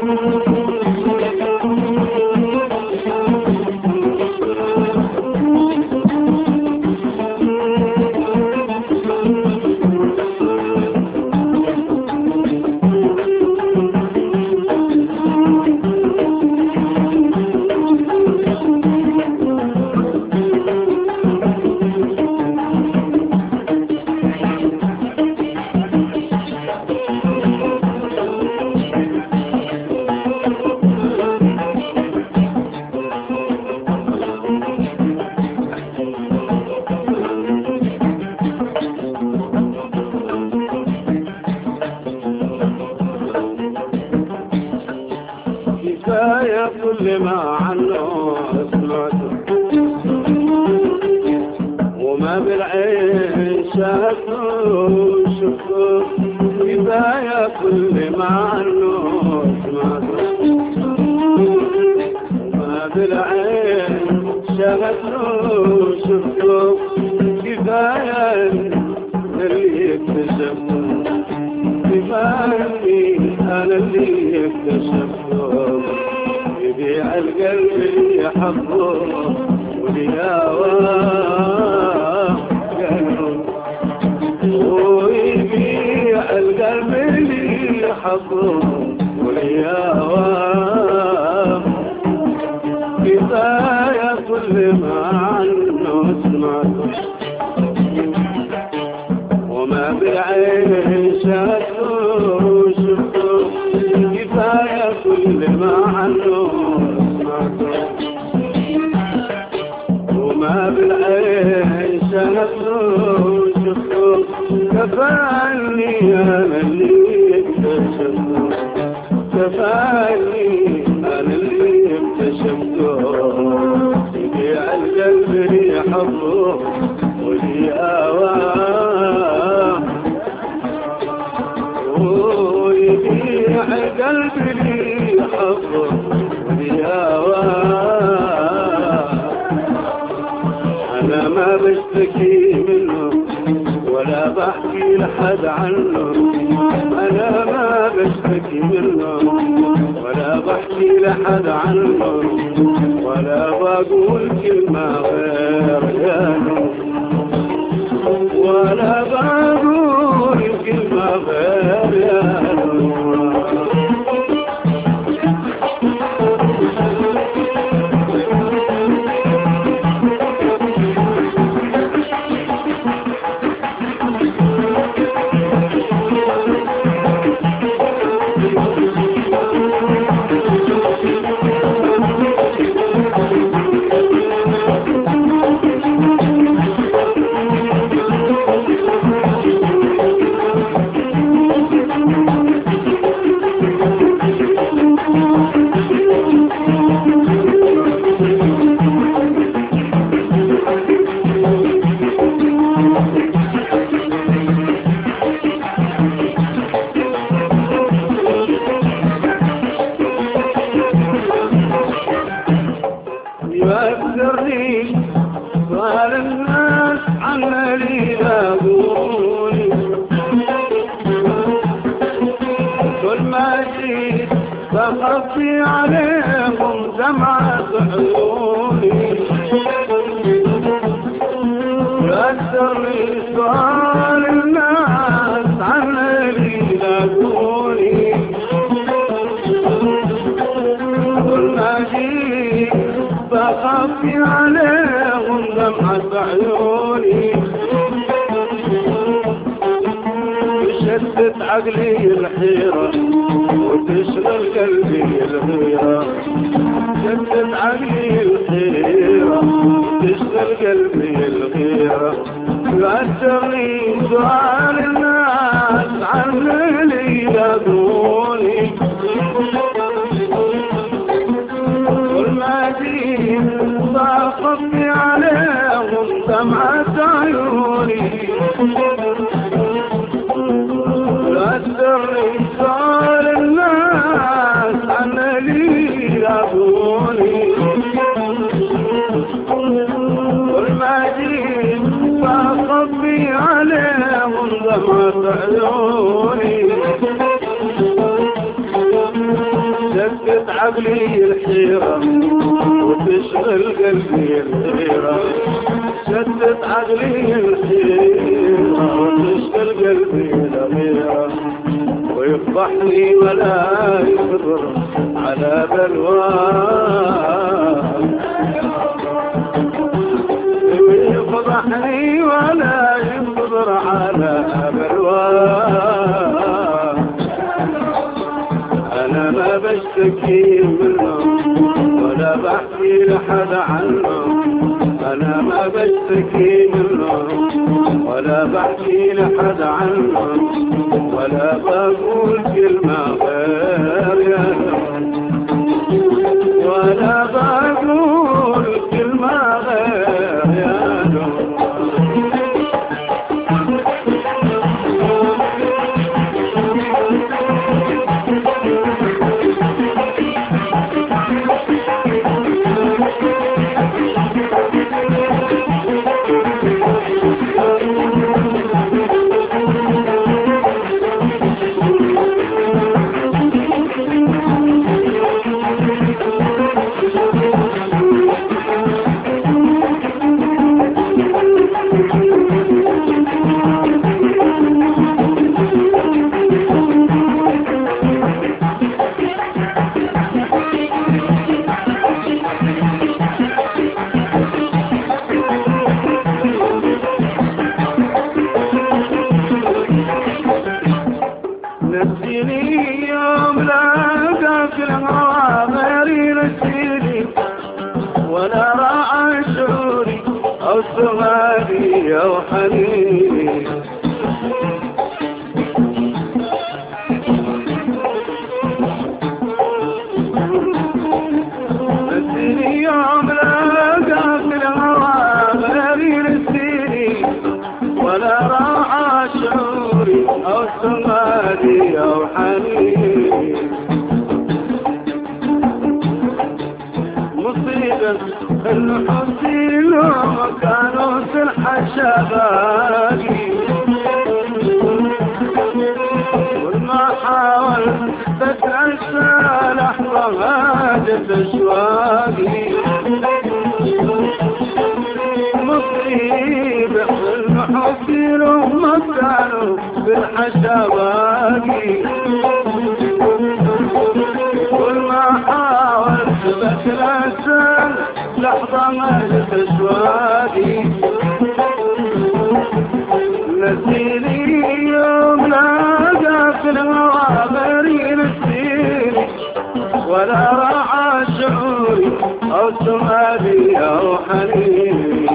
كفاية كل ما عنه سمعته وما بالعين شاهدته وشفته كفاية كل ما عنه سمعته وما بالعين شاهدته وشفته كفاية اللي اكتشفته كفاية أنا اللي اكتشفته يبيع القلب اللي حبه ولياواه قلبه ويبيع القلب اللي حبه ولياواه كفاية كل ما عنه سمعته وما بالعين شاهدته وشفته كفاية كل ما عنه سمعته وما بالعين شاهدته وشفته كفاني أنا اللي اكتشفته كفاني أنا اللي اكتشفته يبيع القلب يحبه ولي آواه ويبيع قلبي لي حظه يا أنا ما بشتكي منه ولا بحكي لحد عنه أنا ما بشتكي منه ولا بحكي لحد عنه ولا بقول كلمة غير جانه ولا بقول كلمة غير يا نور يذكرني قال الناس عمالي يقولي كل ما جيت بخفي عليهم دمعة عيوني يذكرني قال الناس عمالي يقولي كل ما جيت بخفي عليهم دمعة عيوني تشتت عقلي الحيرة وتشغل قلبي الغيرة تشتت عقلي الحيرة وتشغل قلبي الغيرة يعجبني سؤال الناس عن اللي يدوني والمدين ضاقتني عليهم دمعة عيوني لا تدري صار الناس عن اللي يابوني والمدين ضاقتني عليهم دمعة عيوني شتت عقلي الحيرة وتشغل قلبي الغيرة شتت عقلي الحيرة وتشغل قلبي الغيرة ويفضحني ولا يقدر على بلواه يفضحني ولا يقدر على بلواه انا ما بشتكي منه ولا بحكي لحد عنه انا ما بشتكي منه ولا بحكي لحد عنه ولا بقول كلمة غير يا ولا بقول كلمة غير يا نسيني يوم لا في الهوى غيري نسيني ولا راعى شعوري أو سؤالي أو حنيني نسيني يوم لا في الهوى غيري نسيني ولا راعى شعوري أو سمادي أو حنيني مصيبة الحسين لو كانوا في الحشباقي وما حاولت تتنسى لحظة هاجت أشواقي مصيبة المحبين هم كانوا بالحشواقي كل ما حاولت بتنسى لحظة ما تسواقي نسيني يوم لاقى في الهوى غيري نسيني ولا راعى شعوري أو سؤالي أو حنيني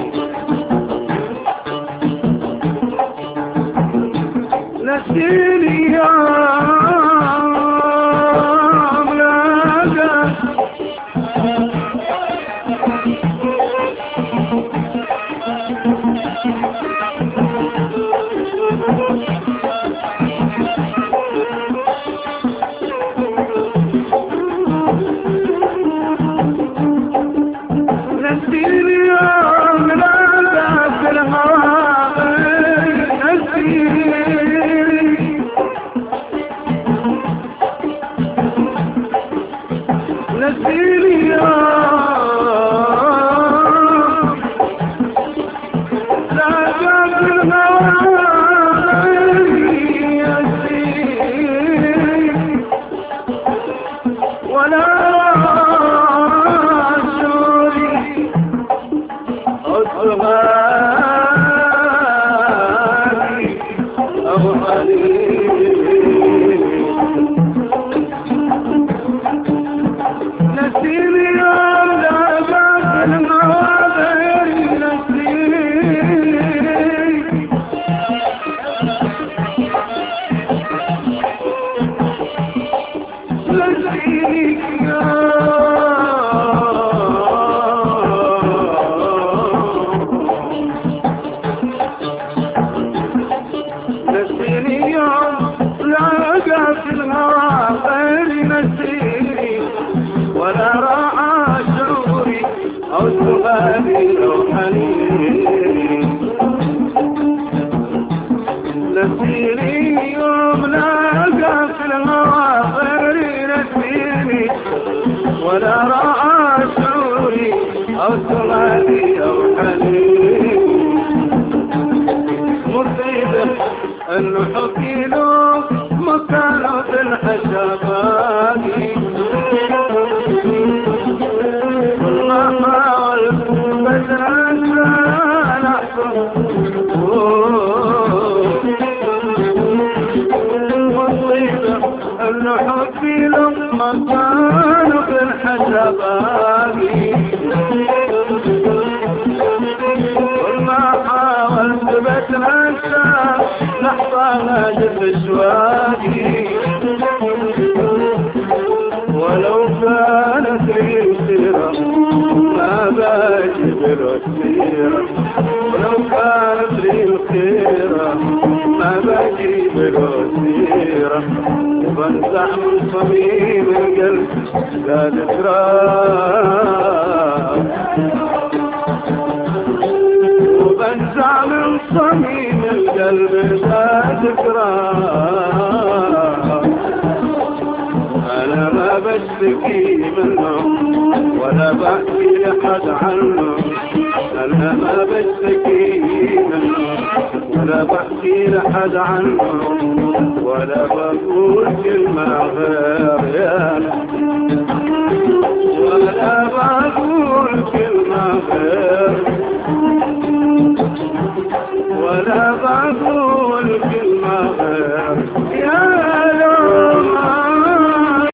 نسيني يوم لاقى نسيني يوم لاقى في الهوى نسيني نسيني يوم لاقى في الهوى نسيني ولا شوري أصغاري أو نسيني يوم لا باس المواضيع نسيني نسيني نسيني يوم لاقى في الهوى غير نسيني ولا راعى شعوري أو سؤالي أو حنيني نسيني يوم لاقى في الهوى غير نسيني ولا رأى شعوري أو سؤالي أو حنين مصيبة أنه حكي له مكانه في الحشبات والله حاولت بس عشان أحفظ مصيبة أنه حبي لما كانوا في الحسابات وما حاولت بتنسى لحظة هاجت أشواقي ولو كانت لي سيرة ما باجي بالسيرة ولو كانت لي الخيرة ما باجي بالسيرة وبنزع من صميم القلب لا ذكرى وبنزع من صميم القلب لا ذكرى أنا ما بشتكي منهم ولا بحكي لحد عنهم أنا ما بشتكي منهم ولا بحكي لحد عنهم ولا بقول كلمة غير